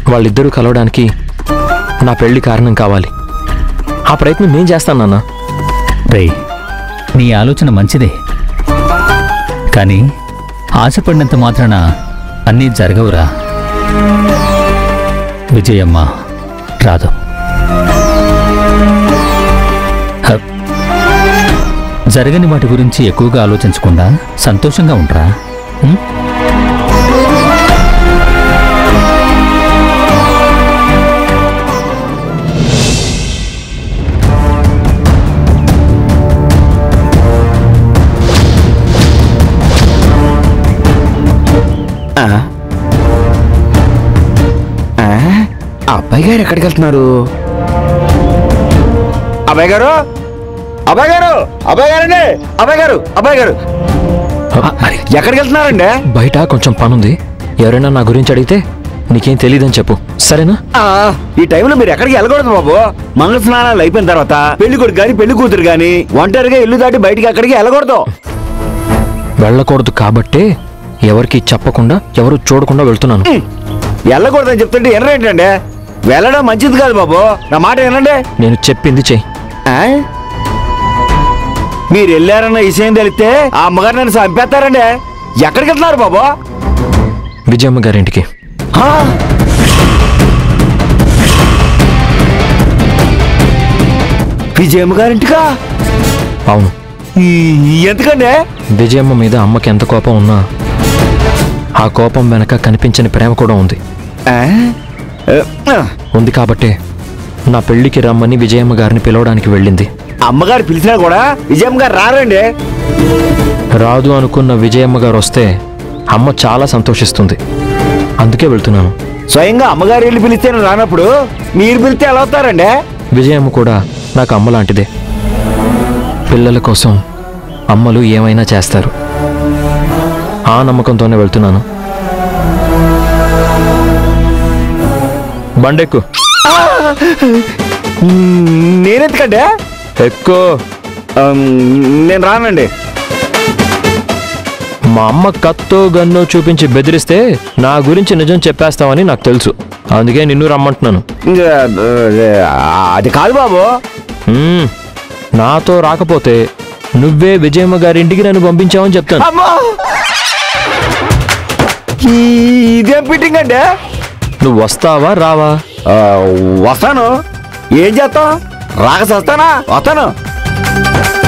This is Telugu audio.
వాళ్ళిద్దరూ కలవడానికి నా పెళ్లి కారణం కావాలి ఆ ప్రయత్నం నేను చేస్తాను నాన్న రేయ్ నీ ఆలోచన మంచిదే కానీ ఆశపడినంత మాత్రాన అన్నీ జరగవురా విజయమ్మ రాదు హ. జరగని వాటి గురించి ఎక్కువగా ఆలోచించకుండా సంతోషంగా ఉండరా ఉం? ఆ? ఆ? ఆ అబ్బాయి గారు ఎక్కడికి వెళ్తున్నారు అబ్బాయి గారు అబ్బాయి గారు అబ్బాయి గారండి అబ్బాయి గారు అబ్బాయి గారు ఆ, ఎక్కడికి వెళ్తున్నారండి బయట కొంచెం పనుంది ఎవరైనా నా గురించి అడిగితే నీకేం తెలియదని చెప్పు సరేనా ఆ, ఈ టైంలో మీరు ఎక్కడికి వెళ్ళకూడదు బాబు మంగళ స్నానాలు అయిపోయిన తర్వాత పెళ్లి కొడుకు గాని పెళ్లి కూతురు గాని ఒంటరిగా ఇల్లు దాటి బయటికి ఎక్కడికి వెళ్ళకూడదు వెళ్ళకూడదు కాబట్టే ఎవరికి చెప్పకుండా ఎవరు చూడకుండా వెళ్తున్నాను ఉమ్, వెళ్ళకూడదని చెప్తుంటే వినరేంటండి వెళ్ళడం మంచిది కాదు బాబు నా మాట వినండి నేను చెప్పింది చెయ్యి ఆ? మీరు వెళ్ళారన్న విషయం తెలిస్తే ఆ అమ్మగారు నన్ను చంపేస్తారండి ఎక్కడికి వెళ్తున్నారు బాబు విజయమ్మ గారింటికి ఆ? విజయమ్మ గారింటికా అవును ఈ- ఎందుకండి విజయమ్మ మీద అమ్మకి ఎంత కోపం ఉన్నా ఆ కోపం వెనక కనిపించని ప్రేమ కూడా ఉంది ఆ? ఆ, ఉంది కాబట్టే నా పెళ్లికి రమ్మని విజయమ్మ గారిని పిలవడానికి వెళ్ళింది అమ్మగారు పిలిచినా కూడా విజయమ్మ గారు రారండి రాదు అనుకున్న విజయమ్మ గారు వస్తే అమ్మ చాలా సంతోషిస్తుంది అందుకే వెళ్తున్నాను స్వయంగా అమ్మగారు వెళ్ళి పిలిస్తే నేను రానప్పుడు మీరు పిలిస్తే ఎలా అవుతారండి విజయమ్మ కూడా నాకు అమ్మ లాంటిదే పిల్లల కోసం అమ్మలు ఏమైనా చేస్తారు ఆ నమ్మకంతోనే వెళ్తున్నాను బండెక్కు నేనెందుకంటే ఎక్కువ నేను రానండి మా అమ్మ కత్తో గన్నో చూపించి బెదిరిస్తే నా గురించి నిజం చెప్పేస్తావని నాకు తెలుసు అందుకే నిన్ను రమ్మంటున్నాను అది కాదు బాబు మ్మ్. నాతో రాకపోతే నువ్వే విజయమ్మ గారింటికి నన్ను పంపించావని చెప్తాను అమ్మా ఈ- ఇదేం ఫిట్టింగ్ అండి నువ్వు వస్తావా రావా ఆ, వస్తాను ఏం చేస్తాం రాక వస్తానా వస్తాను